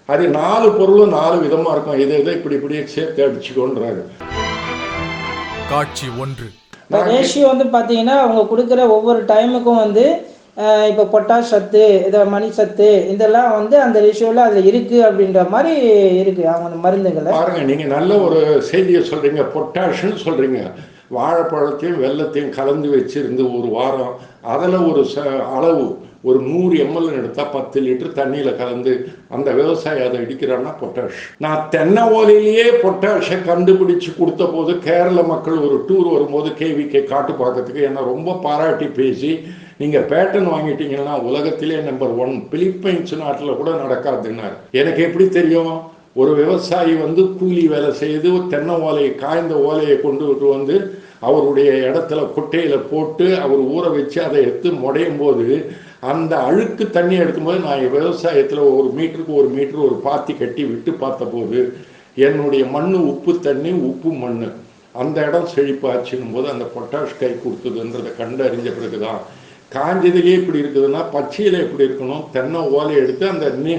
அது நாலு பொருளும் நாலு விதமா இருக்கும் இதை இதை இப்படி இப்படி சேர்த்து அடிச்சுக்கோன்றாரு காட்சி ஒன்று இப்போ ரேஷியோ வந்து பார்த்தீங்கன்னா அவங்க கொடுக்குற ஒவ்வொரு டைமுக்கும் வந்து அஹ், இப்போ பொட்டாஷ் சத்து இதை மணி சத்து இதெல்லாம் வந்து அந்த ரேஷியோவில் அதில் இருக்குது அப்படின்ற மாதிரி இருக்குது அவங்க அந்த மருந்துகளை பாருங்க நீங்க நல்ல ஒரு செய்தியை சொல்றீங்க பொட்டாஷ்னு சொல்றீங்க வாழைப்பழத்தையும் வெள்ளத்தையும் கலந்து வச்சிருந்து ஒரு வாரம் அதில் ஒரு ச அளவு ஒரு நூறு எம்எல் எடுத்தா பத்து லிட்டர் தண்ணியில கலந்து அந்த விவசாயி அதை அடிக்கிறான்னா பொட்டாஷ் நான் தென்னை ஓலையிலேயே பொட்டாஷை கண்டுபிடிச்சு கொடுத்த போது கேரள மக்கள் ஒரு டூர் வரும்போது கேவிகே காட்டு பார்க்கறதுக்கு என்னை ரொம்ப பாராட்டி பேசி நீங்க பேட்டன் வாங்கிட்டீங்கன்னா உலகத்திலே நம்பர் ஒன் பிலிப்பைன்ஸ் நாட்டில் கூட நடக்காதுன்னாரு எனக்கு எப்படி தெரியும் ஒரு விவசாயி வந்து கூலி வேலை செய்து தென்னை ஓலையை காய்ந்த ஓலையை கொண்டு விட்டு வந்து அவருடைய இடத்துல கொட்டையில போட்டு அவர் ஊற வச்சு அதை எடுத்து முடையும் போது அந்த அழுக்கு தண்ணி எடுக்கும்போது நான் விவசாயத்தில் ஒரு மீட்டருக்கு ஒரு மீட்டர் ஒரு பாத்தி கட்டி விட்டு பார்த்தபோது என்னுடைய மண் உப்பு தண்ணி உப்பு மண் அந்த இடம் செழிப்பாச்சுன்னும் போது அந்த பொட்டாஷ் கை கொடுத்ததுன்றதை கண்டறிஞ்ச பிறகுதான் காஞ்சதுலேயே இப்படி இருக்குதுன்னா பச்சையில எப்படி இருக்கணும் தென்னை ஓலையை எடுத்து அந்த நீ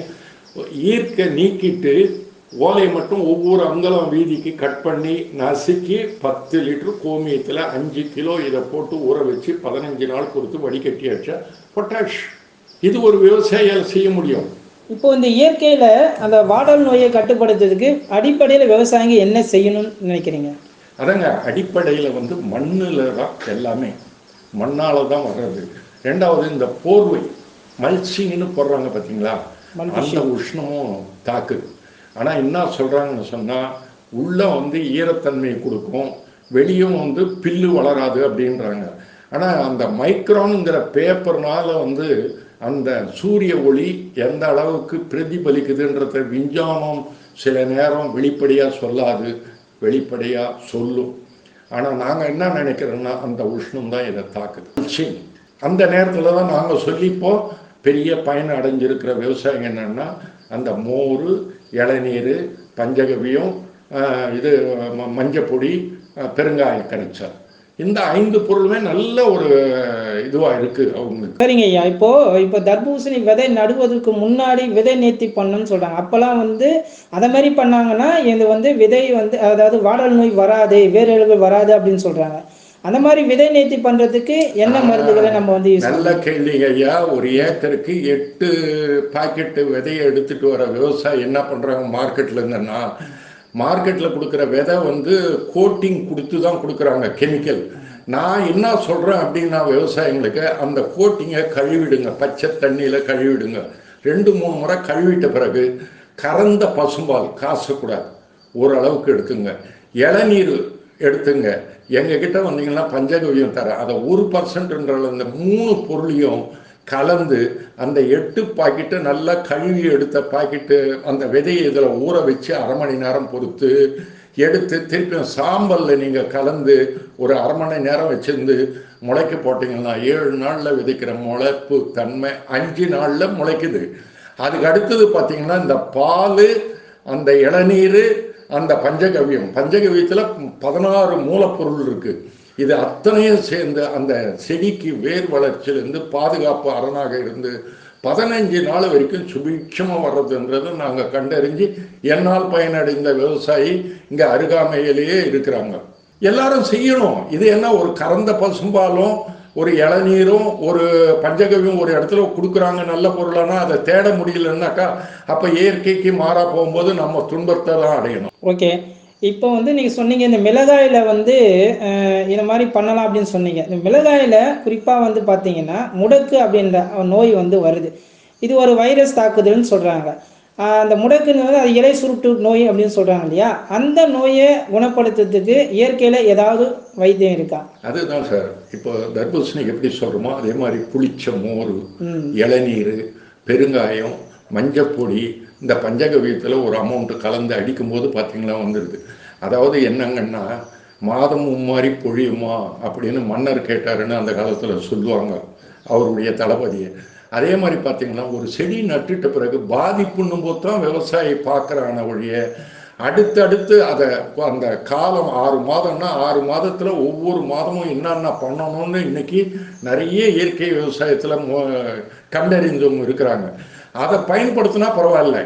ஈர்க்க நீக்கிட்டு ஓலையை மட்டும் ஒவ்வொரு அங்கலம் வீதிக்கு கட் பண்ணி நசுக்கி பத்து லிட்டர் கோமியத்தில் அஞ்சு கிலோ இதை போட்டு ஊற வச்சு பதினஞ்சு நாள் கொடுத்து வடிகட்டி வச்சா பொட்டாஷ் இது ஒரு விவசாயியால் செய்ய முடியும் இப்போ இந்த இயற்கையில் அந்த வாடல் நோயை கட்டுப்படுத்துறதுக்கு அடிப்படையில் விவசாயிங்க என்ன செய்யணும்னு நினைக்கிறீங்க அதங்க அடிப்படையில் வந்து மண்ணில் தான் எல்லாமே மண்ணால் தான் வர்றது ரெண்டாவது இந்த போர்வை மல்ச்சிங்னு போடுறாங்க பார்த்தீங்களா அந்த உஷ்ணமும் தாக்குது ஆனால் என்ன சொல்கிறாங்கன்னு சொன்னால் உள்ள வந்து ஈரத்தன்மையை கொடுக்கும் வெளியும் வந்து பில்லு வளராது அப்படின்றாங்க ஆனால் அந்த மைக்ரானுங்கிற பேப்பர்னால வந்து அந்த சூரிய ஒளி எந்த அளவுக்கு பிரதிபலிக்குதுன்றத விஞ்ஞானம் சில நேரம் வெளிப்படையாக சொல்லாது வெளிப்படையாக சொல்லும் ஆனால் நாங்கள் என்ன நினைக்கிறோன்னா அந்த உஷ்ணம் தான் இதை தாக்குது சரி. அந்த நேரத்தில் தான் நாங்கள் சொல்லிப்போம் பெரிய பயன் அடைஞ்சிருக்கிற விவசாயம் என்னன்னா அந்த மோர் இளநீர் பஞ்சகவியம் ஆஹ், இது ம- மஞ்சப்பொடி ஆஹ், பெருங்காய கரைச்சல் இந்த ஐந்து பொருளுமே நல்ல ஒரு இதுவாக இருக்குது அவங்களுக்கு சரிங்க ஐயா இப்போ இப்போ தர்பூசணி விதை நடுவதற்கு முன்னாடி விதை நேர்த்தி பண்ணணும்னு சொல்றாங்க அப்பெல்லாம் வந்து அதை மாதிரி பண்ணாங்கன்னா இது வந்து விதை வந்து அதாவது வாடல் நோய் வராது வேரழுகள் வராது அப்படின்னு சொல்றாங்க அந்த மாதிரி விதை நேர்த்தி பண்றதுக்கு என்ன மருந்துகளை நம்ம வந்து யூஸ் நல்ல கேள்வி ஐயா ஒரு ஏக்கருக்கு எட்டு பாக்கெட்டு விதையை எடுத்துட்டு வர விவசாயி என்ன பண்றாங்க மார்க்கெட்ல இருந்தேன்னா மார்க்கெட்ல கொடுக்குற விதை வந்து கோட்டிங் கொடுத்து தான் கொடுக்குறாங்க கெமிக்கல் நான் என்ன சொல்றேன் அப்படின்னா விவசாயிங்களுக்கு அந்த கோட்டிங்கை கழுவிடுங்க பச்சை தண்ணியில கழுவிடுங்க ரெண்டு மூணு முறை கழுவிட்ட பிறகு கறந்த பசும்பால் காசக்கூடாது ஓரளவுக்கு எடுத்துங்க இளநீர் எடுத்துங்க எங்ககிட்ட வந்தீங்கன்னா பஞ்சகவியம் தரேன் அதை ஒரு பர்சன்ட்ன்ற அந்த மூணு பொருளையும் கலந்து அந்த எட்டு பாக்கெட்டு நல்லா கழுவி எடுத்த பாக்கெட்டு அந்த விதையை இதில் ஊற வச்சு அரை மணி நேரம் பொறுத்து எடுத்து திருப்பியும் சாம்பலில் நீங்கள் கலந்து ஒரு அரை மணி நேரம் வச்சிருந்து முளைக்க போட்டிங்கன்னா ஏழு நாளில் விதைக்கிற முளைப்பு தன்மை அஞ்சு நாளில் முளைக்குது அதுக்கு அடுத்தது பார்த்தீங்கன்னா இந்த பால் அந்த இளநீர் அந்த பஞ்சகவியம் பஞ்சகவியத்தில் பதினாறு மூலப்பொருள் இருக்கு இது அத்தனையும் சேர்ந்து அந்த செடிக்கு வேர் வளர்ச்சியிலேருந்து பாதுகாப்பு அரணாக இருந்து பதினஞ்சு நாள் வரைக்கும் சுபிட்சமாக வர்றதுன்றது நாங்கள் கண்டறிஞ்சு என்னால் பயனடைந்த விவசாயி இங்கே அருகாமையிலேயே இருக்கிறாங்க எல்லாரும் செய்யணும் இது என்ன ஒரு கறந்த பசும்பாலும் ஒரு இளநீரும் ஒரு பஞ்சகவியும் ஒரு இடத்துல கொடுக்குறாங்க நல்ல பொருளானா அதை தேட முடியலன்னாக்கா அப்போ இயற்கைக்கு மாறா போகும்போது நம்ம துன்பத்தை தான் அடையணும் ஓகே இப்போ வந்து நீங்கள் சொன்னீங்க இந்த மிளகாயில் வந்து அஹ், இந்த மாதிரி பண்ணலாம் அப்படின்னு சொன்னீங்க இந்த மிளகாயில் குறிப்பாக வந்து பார்த்தீங்கன்னா முடக்கு அப்படின்ற நோய் வந்து வருது இது ஒரு வைரஸ் தாக்குதல்னு சொல்கிறாங்க அந்த முடக்குன்னு வந்து அது இலை சுருட்டு நோய் அப்படின்னு சொல்கிறாங்க இல்லையா அந்த நோயை குணப்படுத்துறதுக்கு இயற்கையில் ஏதாவது வைத்தியம் இருக்கா அதுதான் சார் இப்போ தர்பூசணி எப்படி சொல்கிறோமோ அதே மாதிரி புளிச்ச மோர் ம் இளநீர் பெருங்காயம் மஞ்சப்பொடி இந்த பஞ்சகவியத்தில் ஒரு அமௌண்ட்டு கலந்து அடிக்கும்போது பார்த்தீங்களா வந்துடுது அதாவது என்னங்கன்னா மாதம் மும்மாரி பொழியுமா அப்படின்னு மன்னர் கேட்டாருன்னு அந்த காலத்தில் சொல்லுவாங்க அவருடைய தளபதியை அதே மாதிரி பார்த்தீங்கன்னா ஒரு செடி நட்டுட்ட பிறகு பாதிப்புன்னும் போது தான் விவசாயி பார்க்குறான ஒழிய அடுத்தடுத்து அதை அந்த காலம் ஆறு மாதம்னா ஆறு மாதத்தில் ஒவ்வொரு மாதமும் என்னென்ன பண்ணணும்னு இன்னைக்கு நிறைய இயற்கை விவசாயத்தில் கண்டறிந்தவங்க இருக்கிறாங்க அதை பயன்படுத்தினா பரவாயில்ல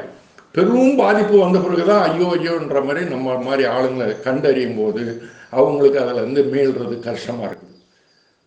பெரும் பாதிப்பு வந்த பிறகு தான் ஐயோ ஐயோன்ற மாதிரி நம்ம மாதிரி ஆளுங்களை கண்டறியும் போது அவங்களுக்கு அதில் இருந்து மீள்றது கஷ்டமாக இருக்குது